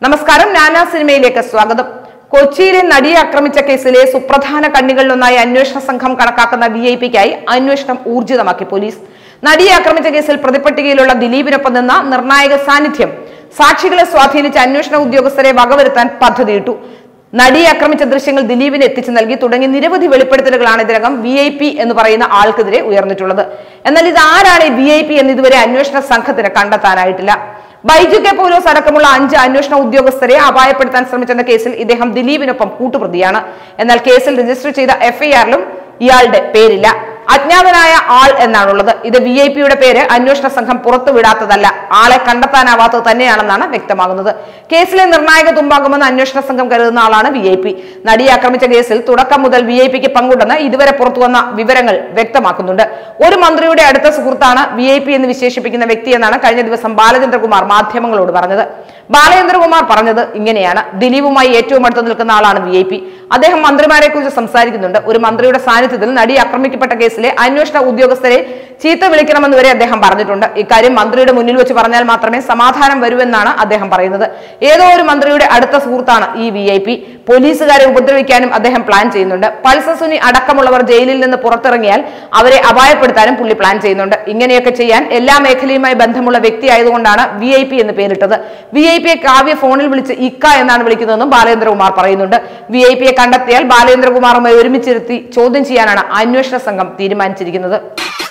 നമസ്കാരം നാനാ സിനിമയിലേക്ക് സ്വാഗതം കൊച്ചിയിലെ നടിയെ ആക്രമിച്ച കേസിലെ സുപ്രധാന കണ്ണികളിലൊന്നായി അന്വേഷണ സംഘം കണക്കാക്കുന്ന വി ഐ പിക്കായി അന്വേഷണം ഊർജിതമാക്കി പോലീസ് നടിയെ ആക്രമിച്ച കേസിൽ പ്രതിപട്ടികയിലുള്ള ദിലീപിനൊപ്പം നിന്ന നിർണായക സാന്നിധ്യം സാക്ഷികളെ സ്വാധീനിച്ച അന്വേഷണ ഉദ്യോഗസ്ഥരെ വകവരുത്താൻ പദ്ധതിയിട്ടു നടിയെ ആക്രമിച്ച ദൃശ്യങ്ങൾ ദിലീപിന് എത്തിച്ചു നൽകി തുടങ്ങി നിരവധി വെളിപ്പെടുത്തലുകളാണ് ഇതിനകം വി ഐ പി എന്ന് പറയുന്ന ആൾക്കെതിരെ ഉയർന്നിട്ടുള്ളത് എന്നാൽ ഇത് ആരാണ് വി ഐ പി എന്ന് ഇതുവരെ അന്വേഷണ സംഘത്തിന് കണ്ടെത്താനായിട്ടില്ല ബൈജു കെ പോലോസ് അടക്കമുള്ള അഞ്ച് അന്വേഷണ ഉദ്യോഗസ്ഥരെ അപായപ്പെടുത്താൻ ശ്രമിച്ചെന്ന കേസിൽ ഇദ്ദേഹം ദിലീപിനൊപ്പം കൂട്ടുപ്രതിയാണ് എന്നാൽ കേസിൽ രജിസ്റ്റർ ചെയ്ത എഫ്ഐആറിലും ഇയാളുടെ പേരില്ല അജ്ഞാതനായ ആൾ എന്നാണുള്ളത് ഇത് വി ഐ പിയുടെ പേര് അന്വേഷണ സംഘം പുറത്തുവിടാത്തതല്ല ആളെ കണ്ടെത്താനാവാത്തത് തന്നെയാണെന്നാണ് വ്യക്തമാകുന്നത് കേസിലെ നിർണായക തുമ്പാകുമെന്ന് അന്വേഷണ സംഘം കരുതുന്ന ആളാണ് വി ഐ പി നടിയെ ആക്രമിച്ച കേസിൽ തുടക്കം മുതൽ വി ഐ പിക്ക് പങ്കുണ്ടെന്ന് ഇതുവരെ പുറത്തുവന്ന വിവരങ്ങൾ വ്യക്തമാക്കുന്നുണ്ട് ഒരു മന്ത്രിയുടെ അടുത്ത സുഹൃത്താണ് വി ഐ പി എന്ന് വിശേഷിപ്പിക്കുന്ന വ്യക്തി എന്നാണ് കഴിഞ്ഞ ദിവസം ബാലചന്ദ്രകുമാർ മാധ്യമങ്ങളോട് പറഞ്ഞത് ബാലചന്ദ്രകുമാർ പറഞ്ഞത് ഇങ്ങനെയാണ് ദിലീപുമായി ഏറ്റവും അടുത്ത് നിൽക്കുന്ന ആളാണ് വി ഐ പി അദ്ദേഹം മന്ത്രിമാരെ കുറിച്ച് സംസാരിക്കുന്നുണ്ട് ഒരു മന്ത്രിയുടെ സാന്നിധ്യത്തിൽ നടി ആക്രമിക്കപ്പെട്ട കേസിലെ അന്വേഷണ ഉദ്യോഗസ്ഥരെ ചീത്ത വിളിക്കണമെന്ന് വരെ അദ്ദേഹം പറഞ്ഞിട്ടുണ്ട് ഇക്കാര്യം മന്ത്രിയുടെ മുന്നിൽ വെച്ച് പറഞ്ഞാൽ മാത്രമേ സമാധാനം വരുമെന്നാണ് അദ്ദേഹം പറയുന്നത് ഏതോ ഒരു മന്ത്രിയുടെ അടുത്ത സുഹൃത്താണ് ഈ വി ഐ പി പോലീസുകാരെ ഉപദ്രവിക്കാനും അദ്ദേഹം പ്ലാൻ ചെയ്യുന്നുണ്ട് പൾസസുനി അടക്കമുള്ളവർ ജയിലിൽ നിന്ന് പുറത്തിറങ്ങിയാൽ അവരെ അപായപ്പെടുത്താനും പുള്ളി പ്ലാൻ ചെയ്യുന്നുണ്ട് ഇങ്ങനെയൊക്കെ ചെയ്യാൻ എല്ലാ മേഖലയുമായി ബന്ധമുള്ള വ്യക്തി ആയതുകൊണ്ടാണ് വി ഐ പി എന്ന് പേരിട്ടത് വി ഐ പിയെ കാവ്യ ഫോണിൽ വിളിച്ച് ഇക്ക എന്നാണ് വിളിക്കുന്നതെന്നും ബാലേന്ദ്രകുമാർ പറയുന്നുണ്ട് വി ഐ പിയെ കണ്ടെത്തിയാൽ ബാലേന്ദ്രകുമാറുമായി ഒരുമിച്ചിരുത്തി ചോദ്യം ചെയ്യാനാണ് അന്വേഷണ സംഘം തീരുമാനിച്ചിരിക്കുന്നത്